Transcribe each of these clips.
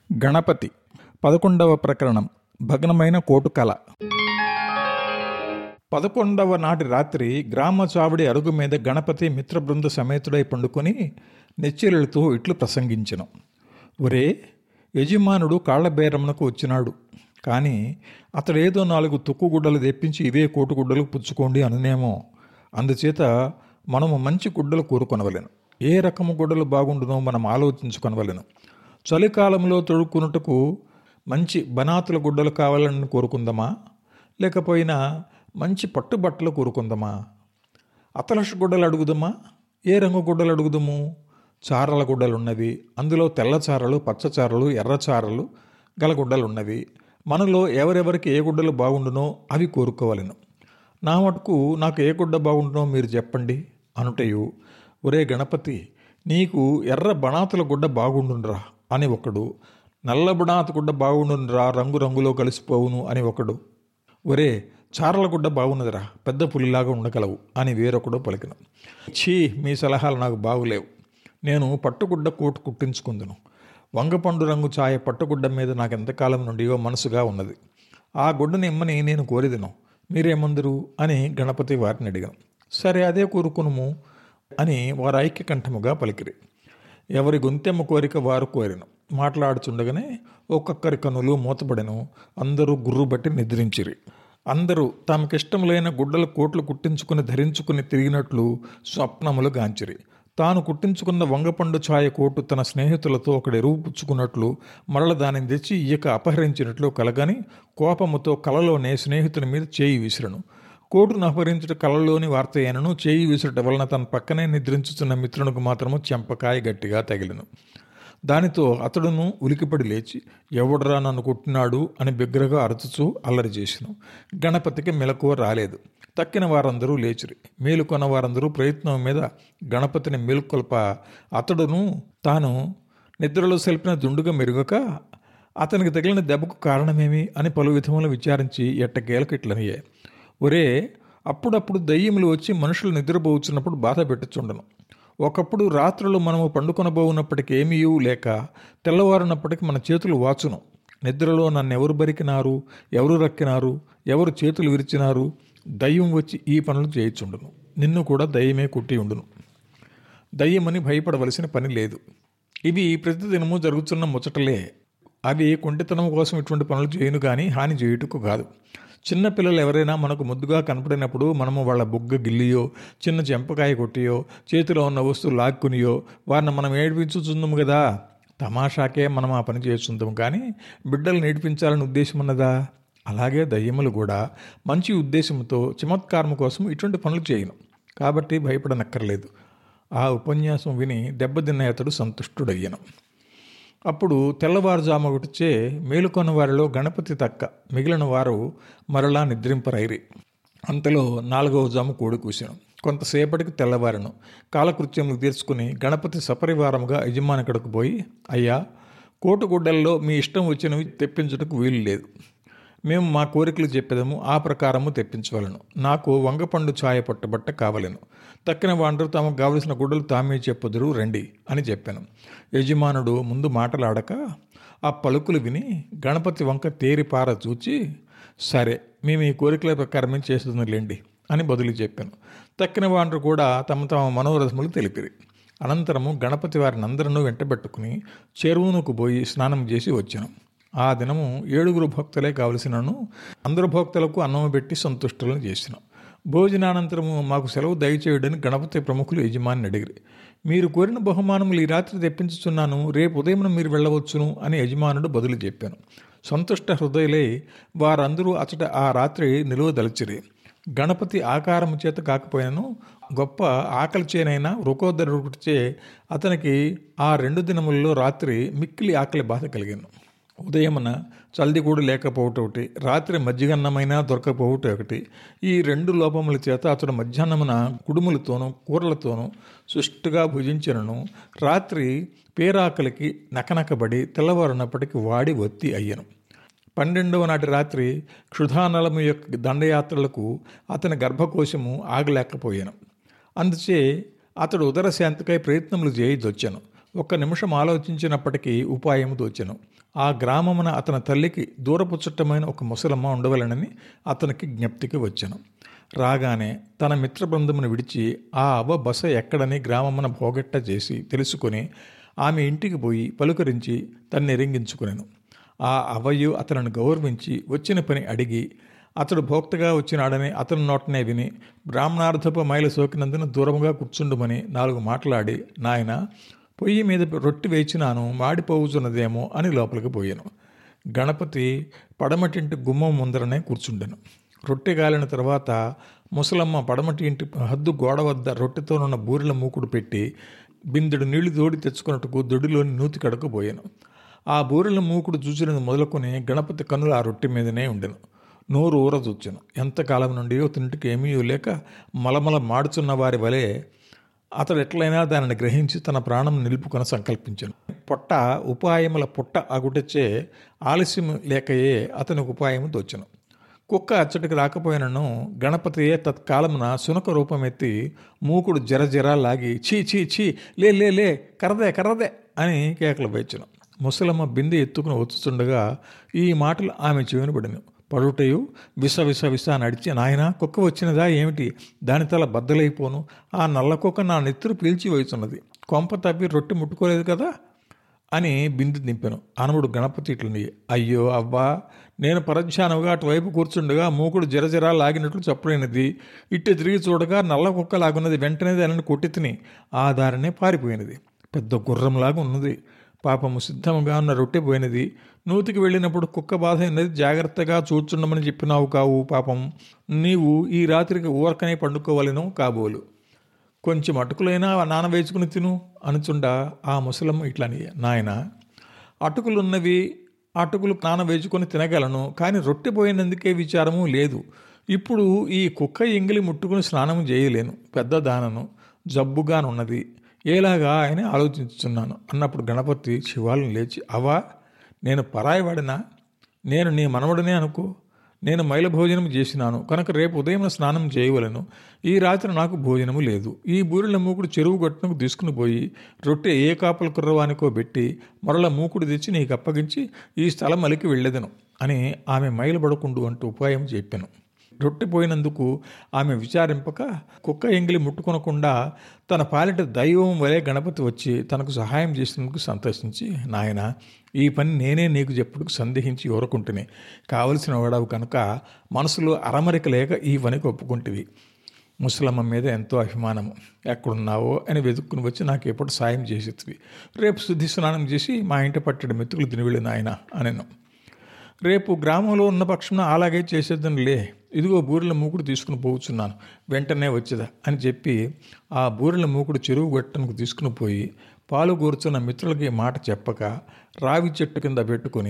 గణపతి పదకొండవ ప్రకరణం భగ్నమైన కోటు కళ పదకొండవ నాటి రాత్రి గ్రామ చావడి అరుగు మీద గణపతి మిత్రబృంద సమేతుడై పండుకొని నెచ్చెలులతో ఇట్లు ప్రసంగించను ఒరే యజమానుడు కాళ్లబేరమునకు వచ్చినాడు కానీ అతడేదో నాలుగు తుక్కుగుడ్డలు తెప్పించి ఇవే కోటుగుడ్డలు పుచ్చుకోండి అనునేమో అందుచేత మనము మంచి గుడ్డలు కోరుకొనవలెను ఏ రకము గుడ్డలు బాగుండునో మనం ఆలోచించుకొనవలెను చలికాలంలో తొడుక్కున్నట్టుకు మంచి బనాతుల గుడ్డలు కావాలని కోరుకుందామా లేకపోయినా మంచి పట్టుబట్టలు కోరుకుందామా అతలష గుడ్డలు అడుగుదామా ఏ రంగు గుడ్డలు అడుగుదాము చారల గుడ్డలు ఉన్నవి అందులో తెల్ల చారలు పచ్చ చారలు ఎర్ర చారలు గల గుడ్డలు ఉన్నవి మనలో ఎవరెవరికి ఏ గుడ్డలు బాగుండునో అవి కోరుకోవాలను నా మటుకు నాకు ఏ గుడ్డ బాగుండునో మీరు చెప్పండి అనుటయు ఒరే గణపతి నీకు ఎర్ర బణాతుల గుడ్డ బాగుండునరా అని ఒకడు నల్ల బణాతు గుడ్డ బాగుండునరా రంగు రంగులో కలిసిపోవును అని ఒకడు ఒరే చారల గుడ్డ బాగున్నదిరా పెద్ద పులిలాగా ఉండగలవు అని వేరొకడు పలికిన ఛీ మీ సలహాలు నాకు బాగులేవు నేను పట్టుగుడ్డ కోటు కుట్టించుకుందును వంగపండు రంగు ఛాయ పట్టుగుడ్డ మీద నాకు ఎంతకాలం నుండియో మనసుగా ఉన్నది ఆ గుడ్డని ఇమ్మని నేను కోరిదను మీరేమందరు అని గణపతి వారిని అడిగాను సరే అదే కోరుకునుము అని వారు ఐక్యకంఠముగా పలికిరి ఎవరి గొంతెమ్మ కోరిక వారు కోరిను మాట్లాడుచుండగానే ఒక్కొక్కరి కనులు మూతపడెను అందరూ గుర్రు బట్టి నిద్రించిరి అందరూ తమకిష్టం లేని గుడ్డల కోట్లు కుట్టించుకుని ధరించుకుని తిరిగినట్లు స్వప్నములు గాంచిరి తాను కుట్టించుకున్న వంగపండు ఛాయ కోటు తన స్నేహితులతో ఒకడు ఎరువు పుచ్చుకున్నట్లు మరల దానిని తెచ్చి ఈయక అపహరించినట్లు కలగని కోపముతో కలలోనే స్నేహితుని మీద చేయి విసిరను కోటును అపహరించుట కలలోని వార్త అయినను చేయి విసురుట వలన తన పక్కనే నిద్రించుతున్న మిత్రునికి మాత్రము చెంపకాయ గట్టిగా తగిలిను దానితో అతడును ఉలికిపడి లేచి ఎవడరా నన్ను కొట్టినాడు అని బిగ్గరగా అరచుచూ అల్లరి చేసిను గణపతికి మెలకువ రాలేదు తక్కిన వారందరూ లేచిరి మేలుకొన్న వారందరూ ప్రయత్నం మీద గణపతిని మేలుకొల్ప అతడును తాను నిద్రలో సెల్పిన దుండుగా మెరుగక అతనికి తగిలిన దెబ్బకు కారణమేమి అని పలు విధములు విచారించి ఎట్టకేలకు ఇట్లనియే ఒరే అప్పుడప్పుడు దయ్యములు వచ్చి మనుషులు నిద్రపోవచ్చున్నప్పుడు బాధ పెట్టుచుండను ఒకప్పుడు రాత్రులు మనము పండుకొనబోవున్నప్పటికీ ఏమీ లేక తెల్లవారినప్పటికీ మన చేతులు వాచును నిద్రలో నన్ను ఎవరు బరికినారు ఎవరు రక్కినారు ఎవరు చేతులు విరిచినారు దయ్యం వచ్చి ఈ పనులు చేయిచుండును నిన్ను కూడా దయ్యమే కుట్టి ఉండును దయ్యమని భయపడవలసిన పని లేదు ఇవి ప్రతిదినము జరుగుతున్న ముచ్చటలే అవి కొంటితనం కోసం ఇటువంటి పనులు చేయను కానీ హాని చేయుటకు కాదు చిన్న పిల్లలు ఎవరైనా మనకు ముద్దుగా కనపడినప్పుడు మనము వాళ్ళ బుగ్గ గిల్లియో చిన్న చెంపకాయ కొట్టియో చేతిలో ఉన్న వస్తువు లాక్కునియో వారిని మనం ఏడిపించుచుందాము కదా తమాషాకే మనం ఆ పని చేస్తుందాం కానీ బిడ్డలు నేర్పించాలని ఉద్దేశం ఉన్నదా అలాగే దయ్యములు కూడా మంచి ఉద్దేశంతో చమత్కారం కోసం ఇటువంటి పనులు చేయను కాబట్టి భయపడనక్కర్లేదు ఆ ఉపన్యాసం విని దెబ్బతిన్న అతడు సంతుష్టుడయ్యను అప్పుడు తెల్లవారుజాము ఒకటిచే మేలుకొన్న వారిలో గణపతి తక్క మిగిలిన వారు మరలా నిద్రింపరైరి అంతలో నాలుగవ జాము కూడి కూశాను కొంతసేపటికి తెల్లవారను కాలకృత్యములు తీర్చుకుని గణపతి సపరివారముగా యజమానికడకు పోయి అయ్యా కోటుగుడ్డల్లో మీ ఇష్టం వచ్చినవి తెప్పించుటకు వీలు లేదు మేము మా కోరికలు చెప్పేదము ఆ ప్రకారము తెప్పించవలను నాకు వంగపండు ఛాయ పట్టుబట్ట కావలను తక్కిన వాండ్రు తమకు కావలసిన గుడ్డలు తామే చెప్పుదురు రండి అని చెప్పాను యజమానుడు ముందు మాటలాడక ఆ పలుకులు విని గణపతి వంక తేరిపార చూచి సరే మేము ఈ కోరికల ప్రకారమే చేస్తుందిలేండి అని బదులు చెప్పాను తక్కిన వాండ్రు కూడా తమ తమ మనోరథములు తెలిపిరి అనంతరము గణపతి వారిని అందరినూ వెంటబెట్టుకుని చెరువునకు పోయి స్నానం చేసి వచ్చాను ఆ దినము ఏడుగురు భక్తులే కావలసినను అందరు భక్తులకు అన్నము పెట్టి సంతుష్టులను చేసినాం భోజనానంతరము మాకు సెలవు దయచేయడని గణపతి ప్రముఖులు యజమాని అడిగిరి మీరు కోరిన బహుమానములు ఈ రాత్రి తెప్పించుచున్నాను రేపు ఉదయం మీరు వెళ్ళవచ్చును అని యజమానుడు బదులు చెప్పాను సంతుష్ట హృదయలే వారందరూ అచట ఆ రాత్రి నిలువదలచిరి గణపతి ఆకారము చేత కాకపోయినను గొప్ప ఆకలి చేనైనా వృకోదరుడిచే అతనికి ఆ రెండు దినములలో రాత్రి మిక్కిలి ఆకలి బాధ కలిగాను ఉదయమున చల్ది కూడా లేకపోవటం ఒకటి రాత్రి మజ్జిగన్నమైనా దొరకపోవటం ఒకటి ఈ రెండు లోపముల చేత అతడు మధ్యాహ్నమున కుడుములతోనూ కూరలతోనూ సుష్టుగా భుజించినను రాత్రి పేరాకలికి నకనకబడి తెల్లవారున్నప్పటికీ వాడి ఒత్తి అయ్యను పన్నెండవ నాటి రాత్రి క్షుధానలము యొక్క దండయాత్రలకు అతని గర్భకోశము ఆగలేకపోయాను అందుచే అతడు ఉదర శాంతికై ప్రయత్నములు చేయదొచ్చాను ఒక్క నిమిషం ఆలోచించినప్పటికీ ఉపాయం దోచెను ఆ గ్రామమున అతని తల్లికి దూరపు చుట్టమైన ఒక ముసలమ్మ ఉండవలనని అతనికి జ్ఞప్తికి వచ్చాను రాగానే తన మిత్ర బృందమును విడిచి ఆ అవ్వ బస ఎక్కడని గ్రామమున భోగట్ట చేసి తెలుసుకొని ఆమె ఇంటికి పోయి పలుకరించి తన్ని ఎరింగించుకునేను ఆ అవ్వయు అతనిని గౌరవించి వచ్చిన పని అడిగి అతడు భోక్తగా వచ్చినాడని అతని నోటనే విని బ్రాహ్మణార్థపు మైల సోకినందున దూరముగా కూర్చుండుమని నాలుగు మాట్లాడి నాయన పొయ్యి మీద రొట్టి వేచినాను మాడిపోవుచున్నదేమో అని లోపలికి పోయాను గణపతి పడమటింటి గుమ్మం ముందరనే కూర్చుండెను రొట్టె గాలిన తర్వాత ముసలమ్మ పడమటి ఇంటి హద్దు గోడ వద్ద రొట్టెతోనున్న బూరెల మూకుడు పెట్టి బిందెడు నీళ్లు తోడి తెచ్చుకున్నట్టుకు దొడిలోని నూతి కడకు పోయాను ఆ బూరెల మూకుడు చూసినది మొదలుకొని గణపతి కన్నులు ఆ రొట్టె మీదనే ఉండెను నోరు ఊర చూచాను ఎంతకాలం నుండి తింటికి ఏమీ లేక మలమల మాడుచున్న వారి వలె అతడు ఎట్లయినా దానిని గ్రహించి తన ప్రాణం నిలుపుకొని సంకల్పించాను పొట్ట ఉపాయముల పుట్ట అగుటచ్చే ఆలస్యం లేకయే అతని ఉపాయము దోచను కుక్క అచ్చటికి రాకపోయినను గణపతియే తత్కాలమున సునక రూపమెత్తి మూకుడు జర జర లాగి చీ చీ చీ లే లే లే కరదే కరదే అని కేకలు వేచను ముసలమ్మ బిందె ఎత్తుకుని వచ్చుతుండగా ఈ మాటలు ఆమె చెవిన పడిను పడుటయు విస విస విస నడిచి నాయన కుక్క వచ్చినదా ఏమిటి దాని తల బద్దలైపోను ఆ నల్ల కుక్క నా నెత్తురు పీల్చి వేస్తున్నది కొంప తప్పి రొట్టె ముట్టుకోలేదు కదా అని బిందు నింపాను అనముడు గణపతి ఇట్లని అయ్యో అవ్వా నేను పరధ్యానముగా అటువైపు కూర్చుండగా మూకుడు జరజరా లాగినట్లు చెప్పలేనిది ఇట్టు తిరిగి చూడగా నల్ల కుక్క లాగున్నది వెంటనే దానిని కొట్టి తిని ఆ దారినే పారిపోయినది పెద్ద గుర్రంలాగా ఉన్నది పాపము సిద్ధముగా ఉన్న రొట్టె పోయినది నూతికి వెళ్ళినప్పుడు కుక్క బాధ అయినది జాగ్రత్తగా చూచుండమని చెప్పినావు కావు పాపం నీవు ఈ రాత్రికి ఊరకనే పండుకోవలను కాబోలు కొంచెం అటుకులైనా నానవేసుకుని తిను అనుచుండా ఆ ముసలమ్మ ఇట్లని నాయన అటుకులున్నవి అటుకులు నానవేసుకొని తినగలను కానీ రొట్టె పోయినందుకే విచారము లేదు ఇప్పుడు ఈ కుక్క ఎంగిలి ముట్టుకుని స్నానం చేయలేను పెద్ద దానను జబ్బుగానున్నది ఏలాగా అని ఆలోచించుతున్నాను అన్నప్పుడు గణపతి శివాలను లేచి అవా నేను పరాయివాడినా నేను నీ మనవడనే అనుకో నేను మైల భోజనం చేసినాను కనుక రేపు ఉదయం స్నానం చేయవలను ఈ రాత్రి నాకు భోజనము లేదు ఈ బూరెల మూకుడు చెరువు గట్టునకు తీసుకుని పోయి రొట్టె ఏ కాపల కుర్రవానికో పెట్టి మరల మూకుడు తెచ్చి నీకు అప్పగించి ఈ స్థలం అలికి వెళ్ళేదను అని ఆమె మైలబడకుండు అంటూ ఉపాయం చెప్పాను రొట్టె పోయినందుకు ఆమె విచారింపక కుక్క ఎంగిలి ముట్టుకొనకుండా తన పాలిట దైవం వలె గణపతి వచ్చి తనకు సహాయం చేసినందుకు సంతోషించి నాయన ఈ పని నేనే నీకు చెప్పుడుకు సందేహించి ఊరకుంటుని కావలసిన వాడవు కనుక మనసులో అరమరిక లేక ఈ పనికి ఒప్పుకుంటివి ముసలమ్మ మీద ఎంతో అభిమానము ఎక్కడున్నావో అని వెతుక్కుని వచ్చి నాకు ఎప్పుడు సాయం చేసేవి రేపు శుద్ధి స్నానం చేసి మా ఇంటి పట్టడి మెతుకులు తిని వెళ్ళిన ఆయన అనెను రేపు గ్రామంలో ఉన్న పక్షంలో అలాగే చేసేద్దని లే ఇదిగో బూరెల మూకుడు తీసుకుని పోవచ్చున్నాను వెంటనే వచ్చేదా అని చెప్పి ఆ బూరెల మూకుడు చెరువు గట్టనకు తీసుకుని పోయి పాలు కూర్చున్న మిత్రులకి మాట చెప్పక రావి చెట్టు కింద పెట్టుకొని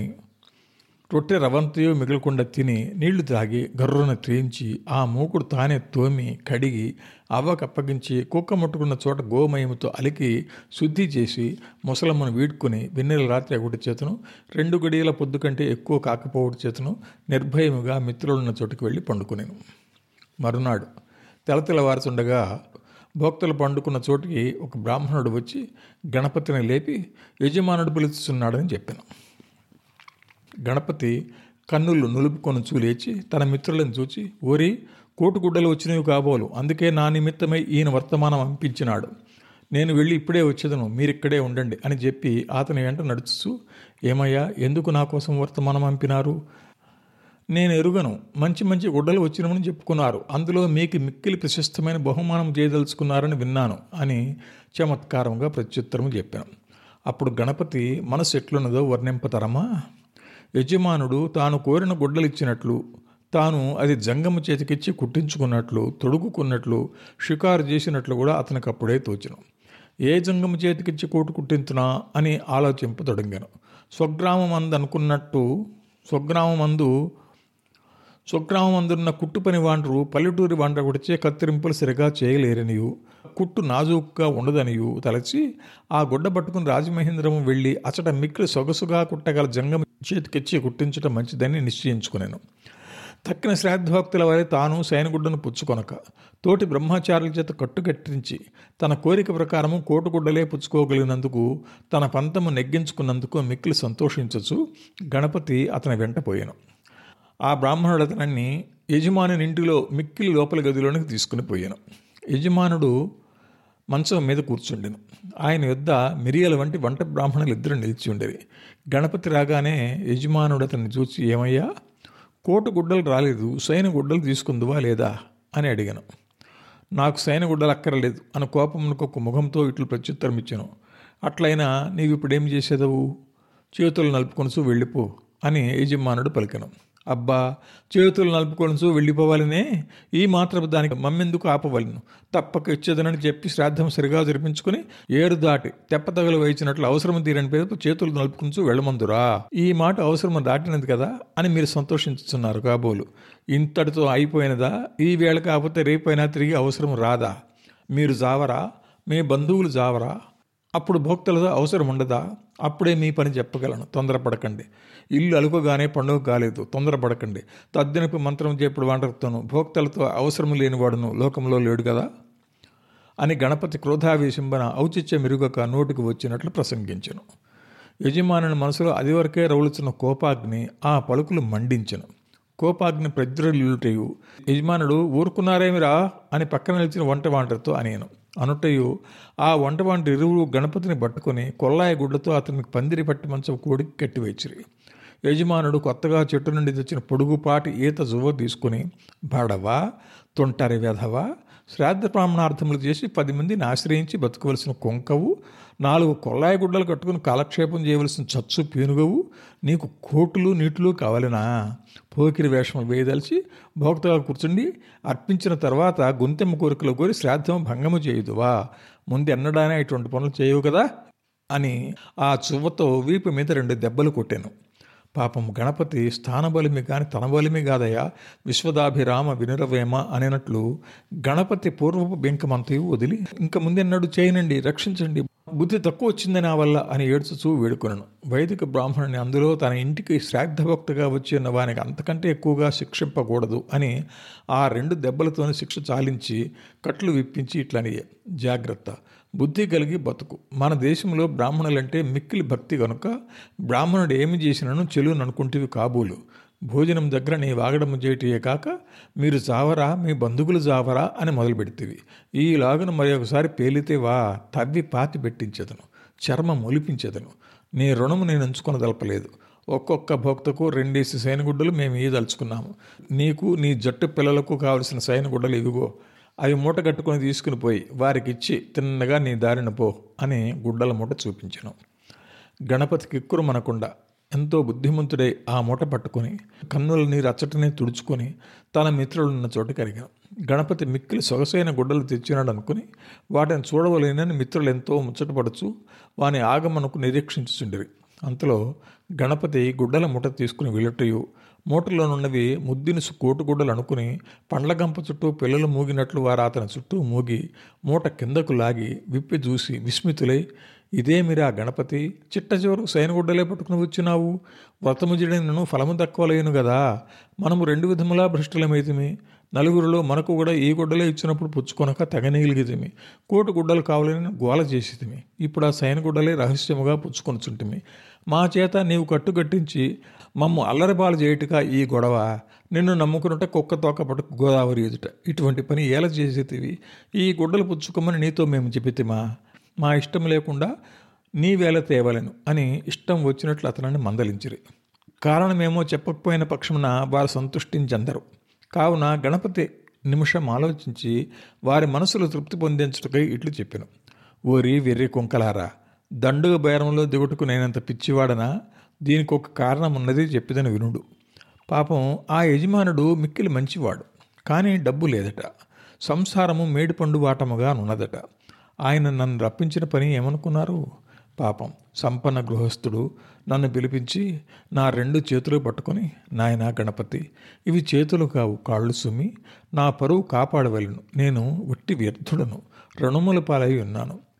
రొట్టె రవంతయో మిగలకుండా తిని నీళ్లు తాగి గర్రున త్రేయించి ఆ మూకుడు తానే తోమి కడిగి అవ్వకు అప్పగించి కుక్క ముట్టుకున్న చోట గోమయముతో అలికి శుద్ధి చేసి ముసలమ్మను వీడ్కొని వెన్నెల రాత్రి ఒకటి చేతను రెండు గడియల పొద్దు కంటే ఎక్కువ కాకపోవటి చేతను నిర్భయముగా మిత్రులున్న చోటుకు వెళ్ళి పండుకునేను మరునాడు తెలతెలవారుతుండగా భోక్తలు పండుకున్న చోటికి ఒక బ్రాహ్మణుడు వచ్చి గణపతిని లేపి యజమానుడు పిలుస్తున్నాడని చెప్పాను గణపతి కన్నులు నులుపుకొని చూలేచి తన మిత్రులను చూచి ఓరి కోటుగుడ్డలు వచ్చినవి కాబోలు అందుకే నా నిమిత్తమై ఈయన వర్తమానం పంపించినాడు నేను వెళ్ళి ఇప్పుడే వచ్చేదను మీరిక్కడే ఉండండి అని చెప్పి అతని వెంట నడుచు ఏమయ్యా ఎందుకు నా కోసం వర్తమానం పంపినారు నేను ఎరుగను మంచి మంచి గుడ్డలు వచ్చినమని చెప్పుకున్నారు అందులో మీకు మిక్కిలి ప్రశస్తమైన బహుమానం చేయదలుచుకున్నారని విన్నాను అని చమత్కారంగా ప్రత్యుత్తరం చెప్పాను అప్పుడు గణపతి మనసు ఎట్లున్నదో వర్ణింపతరమా యజమానుడు తాను కోరిన గుడ్డలు ఇచ్చినట్లు తాను అది జంగమ చేతికిచ్చి కుట్టించుకున్నట్లు తొడుగుకున్నట్లు షికారు చేసినట్లు కూడా అతనికి అప్పుడే తోచను ఏ జంగమ చేతికిచ్చి కోటు కుట్టించునా అని ఆలోచింపతొడంగాను స్వగ్రామం అందు అనుకున్నట్టు స్వగ్రామం అందు స్వగ్రామం అందున్న కుట్టు పని వాండ్రు పల్లెటూరి వాండ్ర కొడిచే కత్తిరింపులు సరిగా చేయలేరనియు కుట్టు నాజూకుగా ఉండదనియు తలచి ఆ గుడ్డ పట్టుకుని రాజమహేంద్రము వెళ్ళి అచట మిక్కిలి సొగసుగా కుట్టగల జంగం చేతికిచ్చి కుట్టించడం మంచిదని నిశ్చయించుకున్నాను తక్కిన శ్రాద్ధభక్తుల వలె తాను శయనగుడ్డను పుచ్చుకొనక తోటి బ్రహ్మచారుల చేత కట్టుకట్టించి తన కోరిక ప్రకారము కోటుగుడ్డలే పుచ్చుకోగలిగినందుకు తన పంతము నెగ్గించుకున్నందుకు మిక్కిలి సంతోషించచ్చు గణపతి అతని వెంట పోయాను ఆ బ్రాహ్మణుడు అతనని యజమాని ఇంటిలో మిక్కిలి లోపల గదిలోనికి తీసుకుని పోయాను యజమానుడు మంచం మీద కూర్చుండెను ఆయన యొద్ద మిరియాల వంటి వంట బ్రాహ్మణులు ఇద్దరు నిలిచి ఉండేవి గణపతి రాగానే యజమానుడు అతన్ని చూసి ఏమయ్యా కోటు గుడ్డలు రాలేదు సైన గుడ్డలు తీసుకుందువా లేదా అని అడిగాను నాకు సైన గుడ్డలు అక్కర్లేదు అని కోపమునకు ఒక ముఖంతో ఇట్లు ప్రత్యుత్తరం ఇచ్చాను అట్లయినా నీవు ఇప్పుడు ఏం చేసేదవు చేతులు నలుపుకొనుచు వెళ్ళిపో అని యజమానుడు పలికను అబ్బా చేతులు నలుపుకొనుచు వెళ్ళిపోవాలనే ఈ మాత్రపు దానికి మమ్మెందుకు ఆపవలను తప్పక ఇచ్చేదనని చెప్పి శ్రాద్ధం సరిగా జరిపించుకుని ఏరు దాటి తెప్పతగలు వేయించినట్లు అవసరం తీరని పేరు చేతులు నలుపుకుంటూ వెళ్ళమందురా ఈ మాట అవసరం దాటినది కదా అని మీరు సంతోషించుతున్నారు కాబోలు ఇంతటితో అయిపోయినదా ఈ వేళ కాకపోతే రేపైనా తిరిగి అవసరం రాదా మీరు జావరా మీ బంధువులు జావరా అప్పుడు భోక్తలతో అవసరం ఉండదా అప్పుడే మీ పని చెప్పగలను తొందరపడకండి ఇల్లు అలుకోగానే పండుగ కాలేదు తొందరపడకండి తద్దినపు మంత్రం చేపుడు వాంటతోను భోక్తలతో అవసరం లేనివాడును లోకంలో లేడు కదా అని గణపతి క్రోధావేశంబన ఔచిత్య మెరుగక నోటికి వచ్చినట్లు ప్రసంగించను యజమానుని మనసులో అది వరకే రౌలుచున్న కోపాగ్ని ఆ పలుకులు మండించను కోపాగ్ని ప్రజ్వరులుటయు యజమానుడు ఊరుకున్నారేమిరా అని పక్కన నిలిచిన వంట వాంటతో అనేను అనుటయు ఆ వంట వంట ఇరువురు గణపతిని పట్టుకొని కొల్లాయి గుడ్డతో అతనికి పందిరి పట్టి మంచం కోడికి కట్టివేచిరి యజమానుడు కొత్తగా చెట్టు నుండి తెచ్చిన పొడుగుపాటి ఈత జువ్వ తీసుకుని బాడవా తొంటరి వెధవా శ్రాద్ధ బ్రాహ్మణార్థములు చేసి పది మందిని ఆశ్రయించి బతకవలసిన కొంకవు నాలుగు కొల్లాయి గుడ్డలు కట్టుకుని కాలక్షేపం చేయవలసిన చచ్చు పీనుగవు నీకు కోటులు నీటులు కావాలనా పోకిరి వేషం వేయదలిచి భోక్తగా కూర్చుండి అర్పించిన తర్వాత గొంతెమ్మ కోరికలు కోరి శ్రాద్ధం భంగము చేయుదువా ముందు ఎన్నడానే ఇటువంటి పనులు చేయవు కదా అని ఆ చువ్వతో వీపు మీద రెండు దెబ్బలు కొట్టాను పాపం గణపతి స్థానబలిమి కాని తన బలిమి కాదయ్యా విశ్వదాభిరామ వినురవేమ అనేనట్లు గణపతి పూర్వపు బెంకమంతయు వదిలి ఇంక ముందెన్నడు చేయనండి రక్షించండి బుద్ధి తక్కువ వచ్చింది నా వల్ల అని ఏడ్చుచూ వేడుకొనను వైదిక బ్రాహ్మణుని అందులో తన ఇంటికి శ్రాద్ధభక్తగా వచ్చి ఉన్న వానికి అంతకంటే ఎక్కువగా శిక్షింపకూడదు అని ఆ రెండు దెబ్బలతోనే శిక్ష చాలించి కట్లు విప్పించి ఇట్లని జాగ్రత్త బుద్ధి కలిగి బతుకు మన దేశంలో బ్రాహ్మణులంటే మిక్కిలి భక్తి కనుక బ్రాహ్మణుడు ఏమి చేసినను చెలుని అనుకుంటేవి కాబోలు భోజనం దగ్గర నీ వాగడము చేయటయే కాక మీరు జావరా మీ బంధువులు జావరా అని మొదలు పెడితేవి ఈలాగను మరి ఒకసారి పేలితే వా తవ్వి పాతి పెట్టించదను చర్మం ఒలిపించదను నీ రుణము నేను ఉంచుకొనదలపలేదు ఒక్కొక్క భక్తకు రెండేసి సైనగుడ్డలు మేము ఈదలుచుకున్నాము నీకు నీ జట్టు పిల్లలకు కావలసిన సైనగుడ్డలు ఇవిగో అవి మూట కట్టుకొని తీసుకుని పోయి వారికి ఇచ్చి తిన్నగా నీ దారిన పో అని గుడ్డల మూట చూపించను గణపతికి ఎక్కురు మనకుండా ఎంతో బుద్ధిమంతుడై ఆ మూట పట్టుకొని కన్నుల నీరు అచ్చటనే తుడుచుకొని తన మిత్రులున్న చోట కరిగాను గణపతి మిక్కిలి సొగసైన గుడ్డలు తెచ్చినాడు అనుకుని వాటిని చూడవలేనని మిత్రులు ఎంతో ముచ్చటపడుచు వాని ఆగమనకు నిరీక్షించుచుండిరి అంతలో గణపతి గుడ్డల మూట తీసుకుని వెళ్ళటయు మూటలోనున్నవి ముద్దినుసు కోటుగుడ్డలు అనుకుని పండ్లగంప చుట్టూ పిల్లలు మూగినట్లు వారు అతని చుట్టూ మూగి మూట కిందకు లాగి విప్పి చూసి విస్మితులై ఇదేమిరా గణపతి చిట్ట చివరకు సైనగుడ్డలే పట్టుకుని వచ్చినావు వ్రతము జడినను ఫలము తక్కువలేను కదా మనము రెండు విధములా భ్రష్టులమైతిమి నలుగురిలో మనకు కూడా ఈ గుడ్డలే ఇచ్చినప్పుడు పుచ్చుకొనక తెగనీలిగితిమి కోటి గుడ్డలు కావాలని గోల చేసితిమి ఇప్పుడు ఆ సైన గుడ్డలే రహస్యముగా పుచ్చుకొనుచుంటిమి మా చేత నీవు కట్టుకట్టించి మమ్ము అల్లరిపాలు చేయుటగా ఈ గొడవ నిన్ను నమ్ముకున్నట్ట కుక్క తోక పట్టుకు గోదావరి ఎదుట ఇటువంటి పని ఏల చేసేటివి ఈ గుడ్డలు పుచ్చుకోమని నీతో మేము చెప్పితిమా మా ఇష్టం లేకుండా నీ వేళ తేవలను అని ఇష్టం వచ్చినట్లు అతనిని మందలించిరి కారణమేమో చెప్పకపోయిన పక్షమున వారు సంతుష్టించందరు కావున గణపతి నిమిషం ఆలోచించి వారి మనసులు తృప్తి పొందించుటకై ఇట్లు చెప్పాను ఓరి వెర్రి కుంకలారా దండుగ బేరంలో దిగుటకు నేనంత పిచ్చివాడనా దీనికి ఒక కారణం ఉన్నది చెప్పిదని వినుడు పాపం ఆ యజమానుడు మిక్కిలి మంచివాడు కానీ డబ్బు లేదట సంసారము మేడిపండు వాటముగా ఉన్నదట ఆయన నన్ను రప్పించిన పని ఏమనుకున్నారు పాపం సంపన్న గృహస్థుడు నన్ను పిలిపించి నా రెండు చేతులు పట్టుకొని నాయన గణపతి ఇవి చేతులు కావు కాళ్ళు సుమి నా పరువు కాపాడవలను నేను వట్టి వ్యర్థుడను రుణముల పాలై ఉన్నాను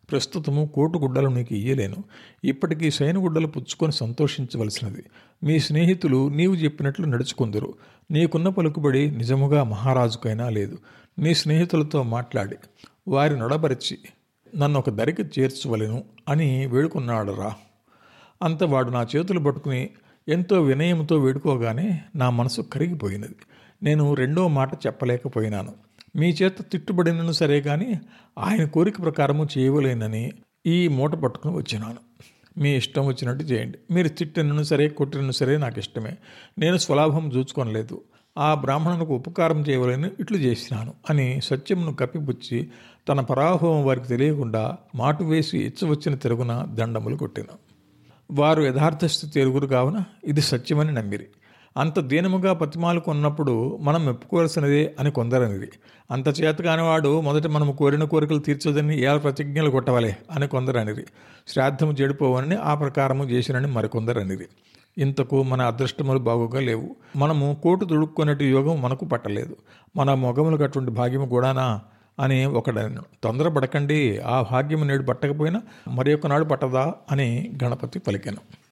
ప్రస్తుతము కోటు గుడ్డలు నీకు ఇయ్యలేను ఇప్పటికీ శయనగుడ్డలు పుచ్చుకొని సంతోషించవలసినది మీ స్నేహితులు నీవు చెప్పినట్లు నడుచుకుందరు నీకున్న పలుకుబడి నిజముగా మహారాజుకైనా లేదు నీ స్నేహితులతో మాట్లాడి వారి నొడబరిచి నన్ను ఒక దరికి చేర్చవలెను అని వేడుకున్నాడరా అంత వాడు నా చేతులు పట్టుకుని ఎంతో వినయంతో వేడుకోగానే నా మనసు కరిగిపోయినది నేను రెండో మాట చెప్పలేకపోయినాను మీ చేత తిట్టుబడినను సరే కానీ ఆయన కోరిక ప్రకారము చేయవలేనని ఈ మూట పట్టుకుని వచ్చినాను మీ ఇష్టం వచ్చినట్టు చేయండి మీరు తిట్టినను సరే కొట్టినను సరే నాకు ఇష్టమే నేను స్వలాభం చూచుకొనలేదు ఆ బ్రాహ్మణునికి ఉపకారం చేయవలని ఇట్లు చేసినాను అని సత్యమును కప్పిపుచ్చి తన పరాభవం వారికి తెలియకుండా మాటు వేసి ఇచ్చవచ్చిన తిరుగున దండములు కొట్టిన వారు యథార్థ స్థితి ఎరుగురు కావున ఇది సత్యమని నమ్మిరి అంత దీనముగా ప్రతిమాలు కొన్నప్పుడు మనం మెప్పుకోవాల్సినదే అని కొందరనిది అంత చేత కానివాడు మొదట మనము కోరిన కోరికలు తీర్చదని ఏ ప్రతిజ్ఞలు కొట్టవలే అని కొందరనిది శ్రాద్ధము చెడిపోవని ఆ ప్రకారము చేసినని మరికొందరనిది ఇంతకు మన అదృష్టములు బాగుగా లేవు మనము కోటు దుడుక్కునేటి యోగం మనకు పట్టలేదు మన మొగములకు అటువంటి భాగ్యము కూడానా అని ఒకడను తొందరపడకండి ఆ భాగ్యము నేడు పట్టకపోయినా మరి నాడు పట్టదా అని గణపతి పలికెను